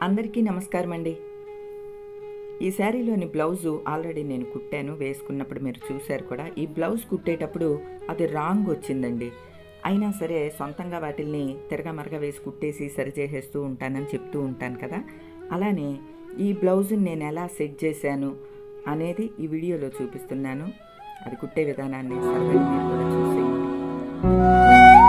అందరికీ నమస్కారం అండి ఈ శారీలోని బ్లౌజు ఆల్రెడీ నేను కుట్టాను వేసుకున్నప్పుడు మీరు చూశారు కూడా ఈ బ్లౌజ్ కుట్టేటప్పుడు అది రాంగ్ వచ్చిందండి అయినా సరే సొంతంగా వాటిల్ని తిరగమరగ వేసి కుట్టేసి సరి చేసేస్తూ ఉంటానని చెప్తూ ఉంటాను కదా అలానే ఈ బ్లౌజుని నేను ఎలా సెట్ చేశాను అనేది ఈ వీడియోలో చూపిస్తున్నాను అది కుట్టే విధానాన్ని సరదాగా మీరు కూడా చూసేయండి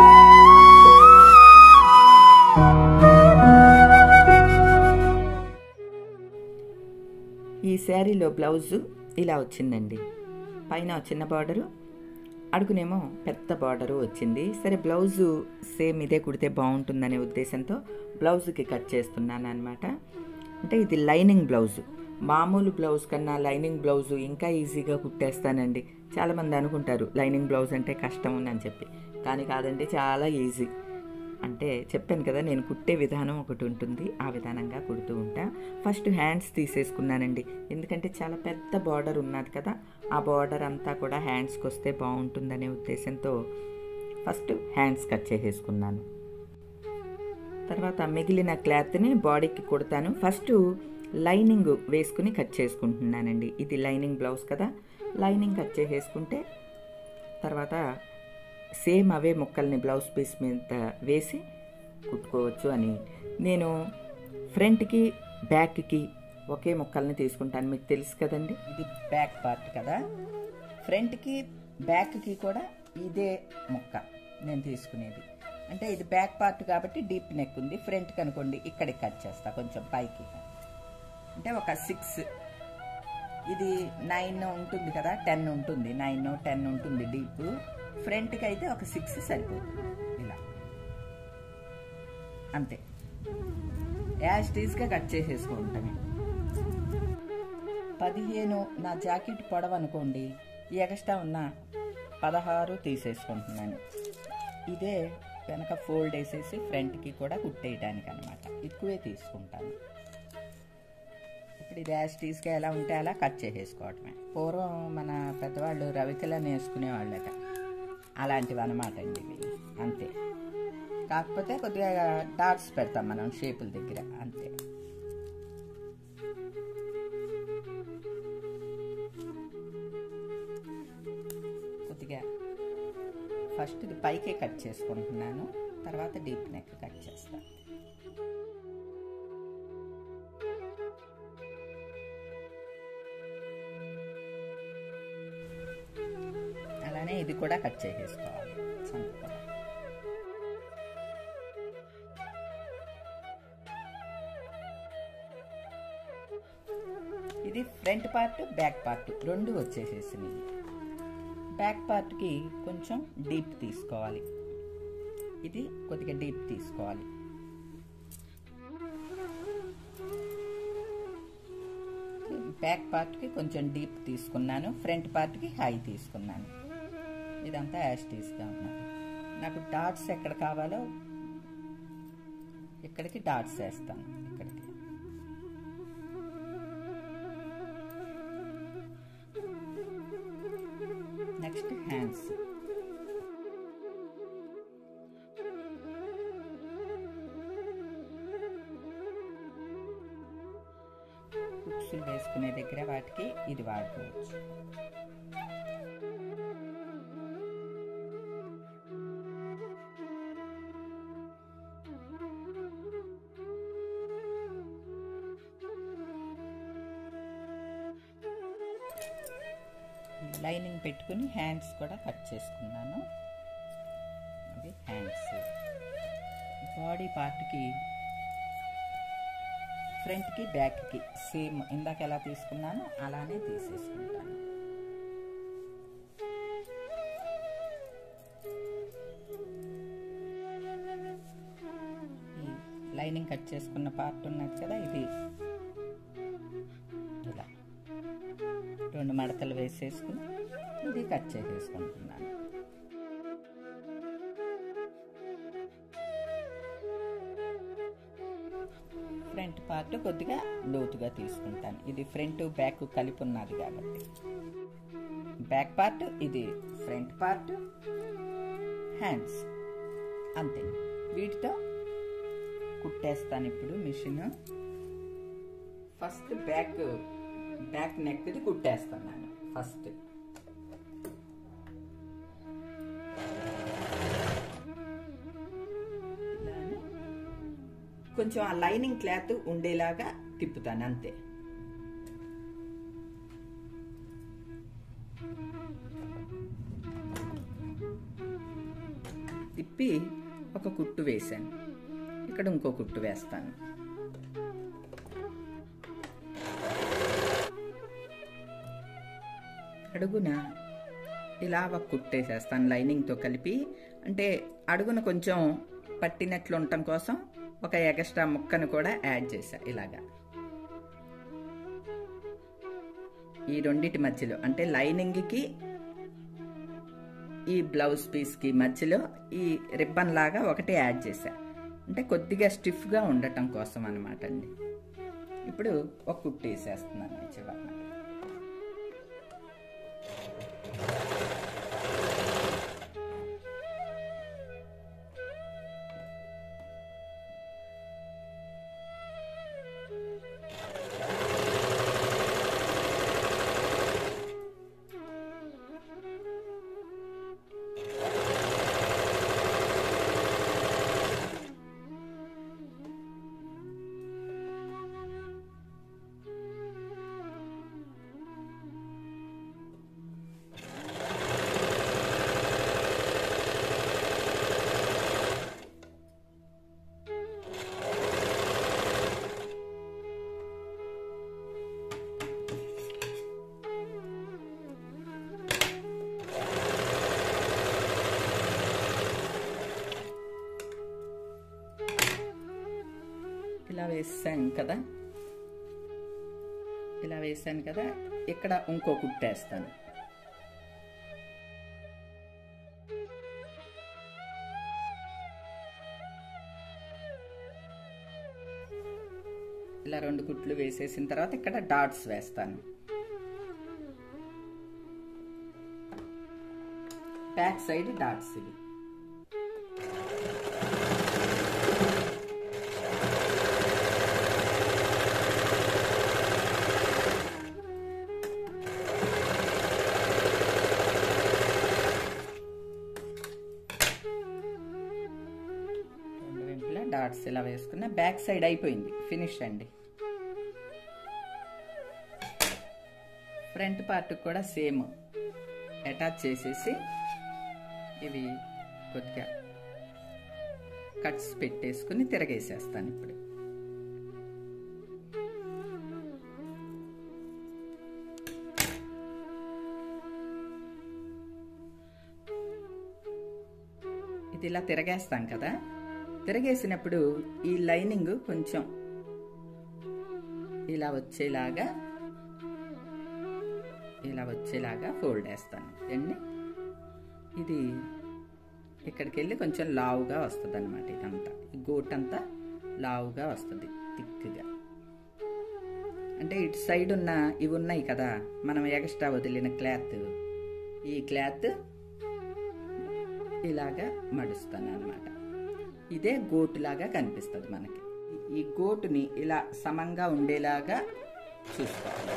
ఈ శారీలో బ్లౌజు ఇలా వచ్చిందండి పైన చిన్న బార్డరు అడుగునేమో పెద్ద బార్డరు వచ్చింది సరే బ్లౌజు సేమ్ ఇదే కుడితే బాగుంటుందనే ఉద్దేశంతో బ్లౌజుకి కట్ చేస్తున్నాను అనమాట అంటే ఇది లైనింగ్ బ్లౌజు మామూలు బ్లౌజ్ కన్నా లైనింగ్ బ్లౌజు ఇంకా ఈజీగా కుట్టేస్తానండి చాలామంది అనుకుంటారు లైనింగ్ బ్లౌజ్ అంటే కష్టం అని చెప్పి కానీ కాదండి చాలా ఈజీ అంటే చెప్పాను కదా నేను కుట్టే విధానం ఒకటి ఉంటుంది ఆ విధానంగా కుడుతూ ఉంటా ఫస్ట్ హ్యాండ్స్ తీసేసుకున్నానండి ఎందుకంటే చాలా పెద్ద బార్డర్ ఉన్నది కదా ఆ బార్డర్ అంతా కూడా హ్యాండ్స్కి వస్తే బాగుంటుందనే ఉద్దేశంతో ఫస్ట్ హ్యాండ్స్ కట్ చేసేసుకున్నాను తర్వాత మిగిలిన క్లాత్ని బాడీకి కుడతాను ఫస్ట్ లైనింగ్ వేసుకుని కట్ చేసుకుంటున్నానండి ఇది లైనింగ్ బ్లౌజ్ కదా లైనింగ్ కట్ చేసేసుకుంటే తర్వాత సేమ్ అవే ముక్కల్ని బ్లౌజ్ పీస్ మీద వేసి కుట్టుకోవచ్చు అని నేను ఫ్రంట్కి బ్యాక్కి ఒకే ముక్కల్ని తీసుకుంటాను మీకు తెలుసు కదండి ఇది బ్యాక్ పార్ట్ కదా ఫ్రంట్కి బ్యాక్కి కూడా ఇదే ముక్క నేను తీసుకునేది అంటే ఇది బ్యాక్ పార్ట్ కాబట్టి డీప్ నెక్ ఉంది ఫ్రంట్కి అనుకోండి ఇక్కడికి కట్ చేస్తా కొంచెం పైకి అంటే ఒక సిక్స్ ఇది నైన్ ఉంటుంది కదా టెన్ ఉంటుంది నైన్ టెన్ ఉంటుంది డీప్ ఫ్రంట్కి అయితే ఒక సిక్స్ సరిపోతుంది ఇలా అంతే యాజ్ టీజ్గా కట్ చేసేసుకుంటామే పదిహేను నా జాకెట్ పొడవు అనుకోండి ఎగస్ట్రా ఉన్న పదహారు తీసేసుకుంటున్నాను ఇదే వెనక ఫోల్డ్ వేసేసి ఫ్రంట్కి కూడా కుట్టేయడానికి అనమాట ఎక్కువే తీసుకుంటాను ఇప్పుడు ఇది యాస్టీస్గా ఎలా ఉంటే అలా కట్ చేసేసుకోవటమే పూర్వం మన పెద్దవాళ్ళు రవికలను వేసుకునేవాళ్ళట అలాంటివి అనమాట అండి ఇవి అంతే కాకపోతే కొద్దిగా డాట్స్ పెడతాం మనం షేపుల దగ్గర అంతే కొద్దిగా ఫస్ట్ ఇది పైకే కట్ చేసుకుంటున్నాను తర్వాత డీప్ నెక్ కట్ చేస్తాను అలానే ఇది కూడా కట్ చేసేసుకోవాలి సంక కూడా ఇది ఫ్రంట్ పార్ట్ బ్యాక్ పార్ట్ రెండు వచ్చేసేసినాయి బ్యాక్ పార్ట్కి కొంచెం డీప్ తీసుకోవాలి ఇది కొద్దిగా డీప్ తీసుకోవాలి బ్యాక్ పార్ట్కి కొంచెం డీప్ తీసుకున్నాను ఫ్రంట్ పార్ట్కి హై తీసుకున్నాను ఇదంతా యాస్టీస్గా ఉన్నది నాకు డాట్స్ ఎక్కడ కావాలో ఇక్కడికి డాట్స్ వేస్తాను ఇక్కడికి నెక్స్ట్ హ్యాండ్స్ కుక్సులు వేసుకునే దగ్గర వాటికి ఇది వాడుకోవచ్చు లైనింగ్ పెట్టుకుని హ్యాండ్స్ కూడా కట్ చేసుకున్నాను అది హ్యాండ్స్ బాడీ పార్ట్కి ఫ్రంట్కి బ్యాక్కి సేమ్ ఇందాక ఎలా తీసుకున్నానో అలానే తీసేసుకుంటాను ఈ లైనింగ్ కట్ చేసుకున్న పార్ట్ ఉన్నది కదా ఇది ఇలా రెండు మడతలు వేసేసుకుని ఇది కట్ చేసేసుకుంటున్నాను ఫ్రంట్ పార్ట్ కొద్దిగా లోతుగా తీసుకుంటాను ఇది ఫ్రంట్ బ్యాక్ కలిపి ఉన్నది కాబట్టి బ్యాక్ పార్ట్ ఇది ఫ్రంట్ పార్ట్ హ్యాండ్స్ అంతే వీటితో కుట్టేస్తాను ఇప్పుడు మిషన్ ఫస్ట్ బ్యాక్ బ్యాక్ నెక్ది కుట్టేస్తున్నాను ఫస్ట్ ఇలానే కొంచెం ఆ లైనింగ్ క్లాత్ ఉండేలాగా తిప్పుతాను అంతే తిప్పి ఒక కుట్టు వేశాను ఇక్కడ ఇంకో కుట్టు వేస్తాను అడుగున ఇలా ఒక కుట్టేసేస్తాను లైనింగ్తో కలిపి అంటే అడుగున కొంచెం పట్టినట్లు ఉండటం కోసం ఒక ఎక్స్ట్రా ముక్కను కూడా యాడ్ చేశా ఇలాగా ఈ రెండిటి మధ్యలో అంటే లైనింగ్కి ఈ బ్లౌజ్ పీస్కి మధ్యలో ఈ రిబ్బన్ లాగా ఒకటి యాడ్ చేశా అంటే కొద్దిగా స్టిఫ్గా ఉండటం కోసం అనమాట అండి ఇప్పుడు ఒక కుట్టు వేసేస్తున్నాను చివరిన ఇలా వేసాను కదా ఇలా వేసాను కదా ఇక్కడ ఇంకో కుట్టేస్తాను ఇలా రెండు కుట్లు వేసేసిన తర్వాత ఇక్కడ డాట్స్ వేస్తాను బ్యాక్ సైడ్ డాట్స్ ఇవి రెండు వైపులా డాట్స్ ఇలా వేసుకున్న బ్యాక్ సైడ్ అయిపోయింది ఫినిష్ అండి ఫ్రంట్ పార్ట్ కూడా సేమ్ అటాచ్ చేసేసి ఇవి కొద్దిగా కట్స్ పెట్టేసుకుని తిరగేసేస్తాను ఇప్పుడు ఇది ఇలా తిరగేస్తాం కదా తిరగేసినప్పుడు ఈ లైనింగ్ కొంచెం ఇలా వచ్చేలాగా ఇలా వచ్చేలాగా ఫోల్డ్ వేస్తాను అండి ఇది ఇక్కడికి వెళ్ళి కొంచెం లావుగా వస్తుంది అనమాట ఇదంతా ఈ గోట్ అంతా లావుగా వస్తుంది థిక్గా అంటే ఇటు సైడ్ ఉన్న ఇవి ఉన్నాయి కదా మనం ఎక్స్ట్రా వదిలిన క్లాత్ ఈ క్లాత్ ఇలాగా మడుస్తాను అనమాట ఇదే గోటులాగా కనిపిస్తుంది మనకి ఈ గోటుని ఇలా సమంగా ఉండేలాగా చూసుకోవాలి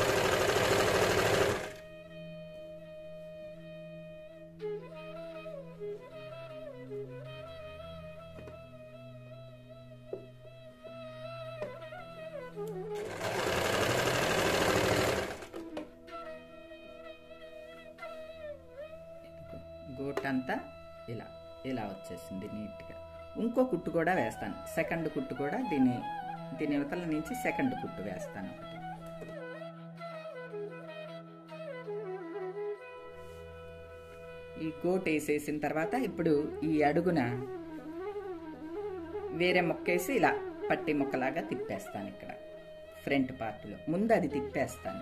గోట్ అంతా ఇలా ఇలా వచ్చేసింది నీట్గా ఇంకో కుట్టు కూడా వేస్తాను సెకండ్ కుట్టు కూడా దీని దీని యువతల నుంచి సెకండ్ కుట్టు వేస్తాను ఒకటి ఈ కోట్ వేసేసిన తర్వాత ఇప్పుడు ఈ అడుగున వేరే మొక్కేసి ఇలా పట్టి మొక్కలాగా తిప్పేస్తాను ఇక్కడ ఫ్రంట్ పార్ట్లో ముందు అది తిప్పేస్తాను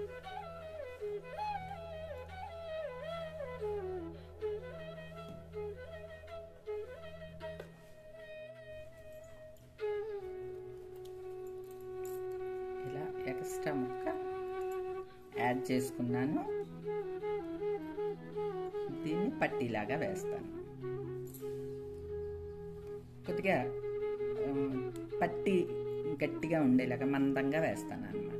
ఇలా ఎక్స్ట్రా ముక్క యాడ్ చేసుకున్నాను దీన్ని పట్టీలాగా వేస్తాను కొద్దిగా ఆ, పట్టి గట్టిగా ఉండేలాగా మందంగా వేస్తాను అనమాట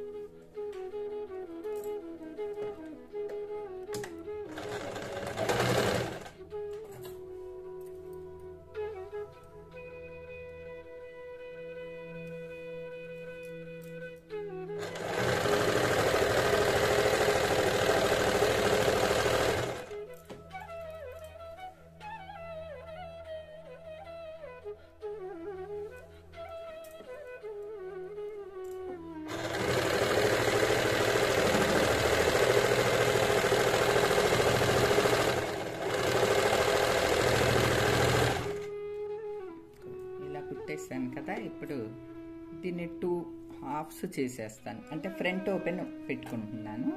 ఇలా కుట్టేసాను కదా ఇప్పుడు దీన్ని టూ హాఫ్స్ చేసేస్తాను అంటే ఫ్రంట్ ఓపెన్ పెట్టుకుంటున్నాను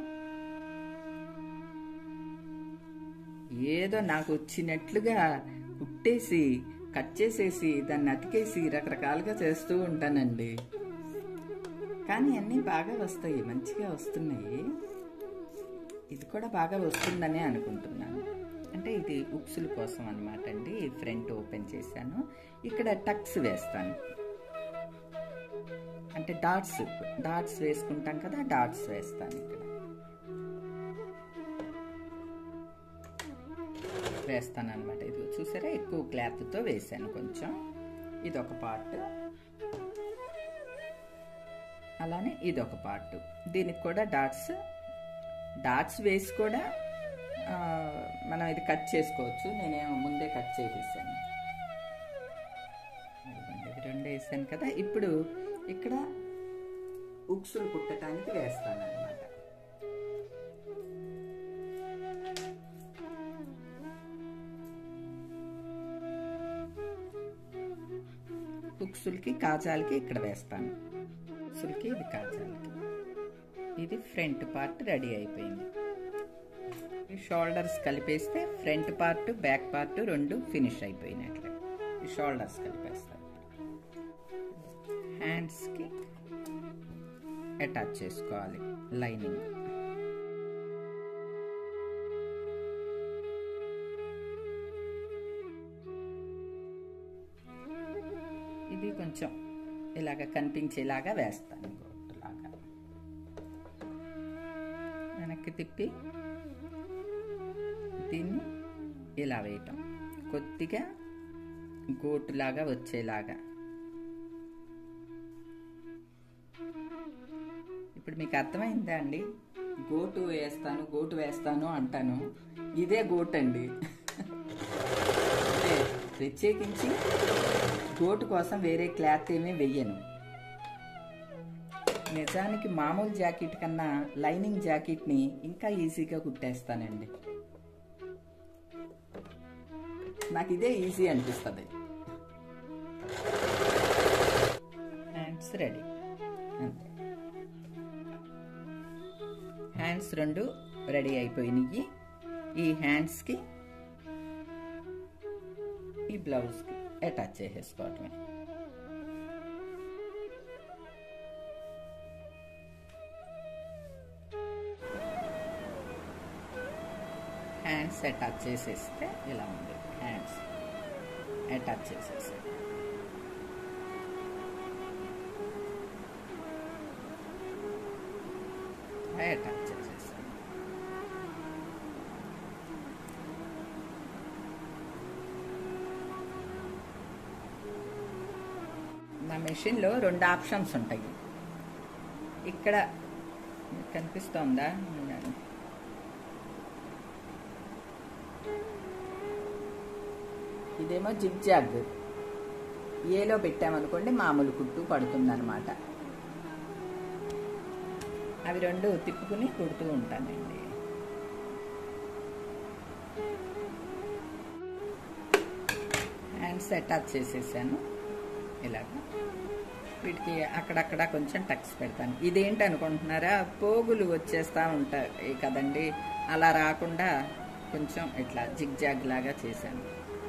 ఏదో నాకు వచ్చినట్లుగా కుట్టేసి కట్ చేసేసి దాన్ని అతికేసి రకరకాలుగా చేస్తూ ఉంటానండి కానీ అన్నీ బాగా వస్తాయి మంచిగా వస్తున్నాయి ఇది కూడా బాగా వస్తుందనే అనుకుంటున్నాను అంటే ఇది ఉక్సుల కోసం అనమాట అండి ఫ్రంట్ ఓపెన్ చేశాను ఇక్కడ టక్స్ వేస్తాను అంటే డాట్స్ డాట్స్ వేసుకుంటాం కదా డాట్స్ వేస్తాను ఇక్కడ వేస్తాను అనమాట ఇది చూసారా ఎక్కువ క్లాత్తో వేసాను కొంచెం ఇది ఒక పార్ట్ అలానే ఇది ఒక పార్ట్ దీనికి కూడా డాట్స్ డాట్స్ వేసి కూడా ఆ, మనం ఇది కట్ చేసుకోవచ్చు నేనేమో ముందే కట్ చేసేసాను ఇదిగోండి, ఇవి రెండు వేసాను కదా ఇప్పుడు ఇక్కడ ఉక్సులు కుట్టడానికి వేస్తాను అనమాట ఉక్సులకి కాజాలకి ఇక్కడ వేస్తాను ఉక్సులకి ఇది కాజాలకి ఇది ఫ్రంట్ పార్ట్ రెడీ అయిపోయింది ఈ షోల్డర్స్ కలిపేస్తే ఫ్రంట్ పార్ట్ బ్యాక్ పార్ట్ రెండు ఫినిష్ అయిపోయినట్లే ఈ షోల్డర్స్ కలిపేస్తాను హ్యాండ్స్కి అటాచ్ చేసుకోవాలి లైనింగ్ ఇది కొంచెం ఇలాగ కనిపించేలాగా వేస్తాను గోటులాగా వెనక్కి తిప్పి దీన్ని ఇలా వేయటం కొద్దిగా గోటులాగా వచ్చేలాగా ఇప్పుడు మీకు అర్థమైందా అండి గోటు వేస్తాను గోటు వేస్తాను అంటాను ఇదే గోటు అండి అంటే ప్రత్యేకించి గోటు కోసం వేరే క్లాత్ ఏమీ వెయ్యను నిజానికి మామూలు జాకెట్ కన్నా లైనింగ్ జాకెట్ని ఇంకా ఈజీగా కుట్టేస్తానండి నాకు ఇదే ఈజీ అనిపిస్తుంది హ్యాండ్స్ రెడీ అంతే హ్యాండ్స్ రెండు రెడీ అయిపోయినాయి ఈ హ్యాండ్స్కి ఈ బ్లౌజ్కి అటాచ్ చేసేసుకోవటమే హ్యాండ్స్ అటాచ్ చేసేస్తే ఇలా ఉంది హ్యాండ్స్ అటాచ్ చేసేస్తే అటాచ్ చేసేస్తాను నా మెషిన్లో రెండు ఆప్షన్స్ ఉంటాయి ఇక్కడ మీకు కనిపిస్తోందా ఉండండి. ఇదేమో జిగ్ జాగ్ ఏలో పెట్టామనుకోండి మామూలు కుట్టు పడుతుందన్నమాట అవి రెండు తిప్పుకుని కుడుతూ ఉంటానండి హ్యాండ్స్ అటాచ్ చేసేసాను ఇలాగ వీటికి అక్కడక్కడ కొంచెం టక్స్ పెడతాను ఇదేంటి అనుకుంటున్నారా పోగులు వచ్చేస్తూ ఉంటాయి కదండి అలా రాకుండా కొంచెం ఇట్లా జిగ్ జాగ్ లాగా చేశాను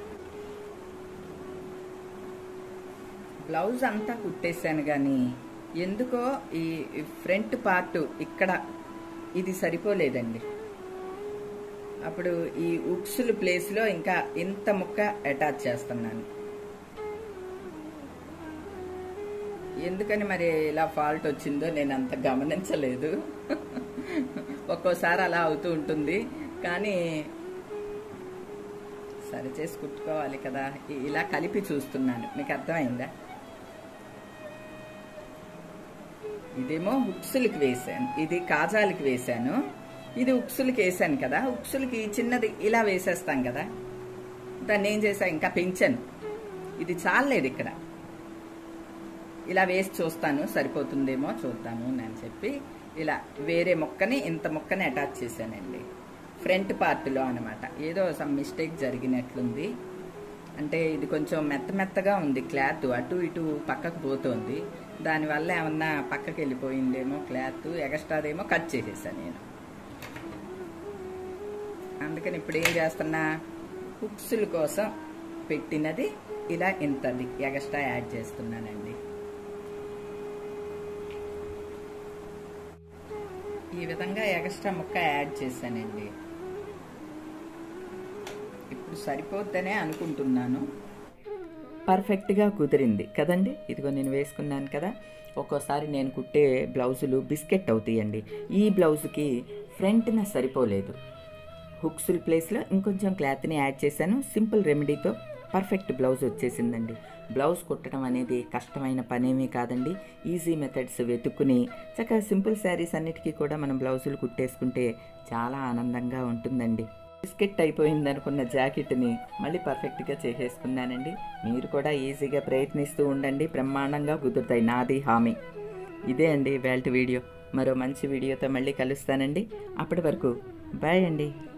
బ్లౌజ్ అంతా కుట్టేశాను కానీ ఎందుకో ఈ ఫ్రంట్ పార్ట్ ఇక్కడ ఇది సరిపోలేదండి అప్పుడు ఈ ఉక్సులు ప్లేస్లో ఇంకా ఇంత ముక్క అటాచ్ చేస్తున్నాను ఎందుకని మరి ఇలా ఫాల్ట్ వచ్చిందో నేను అంత గమనించలేదు ఒక్కోసారి అలా అవుతూ ఉంటుంది కానీ సరి చేసి కుట్టుకోవాలి కదా ఇ- ఇలా కలిపి చూస్తున్నాను మీకు అర్థమైందా ఇదేమో హుక్సులకి వేసాను ఇది కాజాలకి వేసాను ఇది ఉక్సులకి వేసాను కదా ఉక్సులకి చిన్నది ఇలా వేసేస్తాం కదా దాన్ని ఏం చేసా ఇంకా పెంచాను ఇది చాలేదు ఇక్కడ ఇలా వేసి చూస్తాను సరిపోతుందేమో చూద్దాము అని చెప్పి ఇలా వేరే మొక్కని ఇంత మొక్కని అటాచ్ చేశానండి ఫ్రంట్ పార్ట్లో అనమాట ఏదో సమ్ మిస్టేక్ జరిగినట్లుంది అంటే ఇది కొంచెం మెత్త మెత్తగా ఉంది క్లాత్ అటు ఇటు పక్కకు పోతుంది దానివల్ల ఏమన్నా పక్కకి వెళ్ళిపోయిందేమో క్లాత్ ఎగస్ట్రాదేమో కట్ చేసేసాను నేను అందుకని ఇప్పుడు ఏం చేస్తున్నా హుక్సుల కోసం పెట్టినది ఇలా ఇంతది ఎగస్ట్రా యాడ్ చేస్తున్నానండి ఈ విధంగా ఎగస్ట్రా ముక్క యాడ్ చేశానండి ఇప్పుడు సరిపోద్దనే అనుకుంటున్నాను పర్ఫెక్ట్గా కుదిరింది కదండి ఇదిగో నేను వేసుకున్నాను కదా ఒక్కోసారి నేను కుట్టే బ్లౌజులు బిస్కెట్ అవుతాయండి ఈ బ్లౌజ్కి ఫ్రంట్న సరిపోలేదు హుక్సుల్ ప్లేస్లో ఇంకొంచెం క్లాత్ని యాడ్ చేశాను సింపుల్ రెమెడీతో పర్ఫెక్ట్ బ్లౌజ్ వచ్చేసిందండి బ్లౌజ్ కుట్టడం అనేది కష్టమైన పనేమీ కాదండి ఈజీ మెథడ్స్ వెతుక్కుని చక్కగా సింపుల్ శారీస్ అన్నిటికీ కూడా మనం బ్లౌజులు కుట్టేసుకుంటే చాలా ఆనందంగా ఉంటుందండి బిస్కెట్ అయిపోయింది అనుకున్న జాకెట్ని మళ్ళీ పర్ఫెక్ట్గా చేసేసుకున్నానండి మీరు కూడా ఈజీగా ప్రయత్నిస్తూ ఉండండి బ్రహ్మాండంగా కుదురుతాయి నాది హామీ ఇదే అండి వేల్ట్ వీడియో మరో మంచి వీడియోతో మళ్ళీ కలుస్తానండి అప్పటి వరకు బాయ్ అండి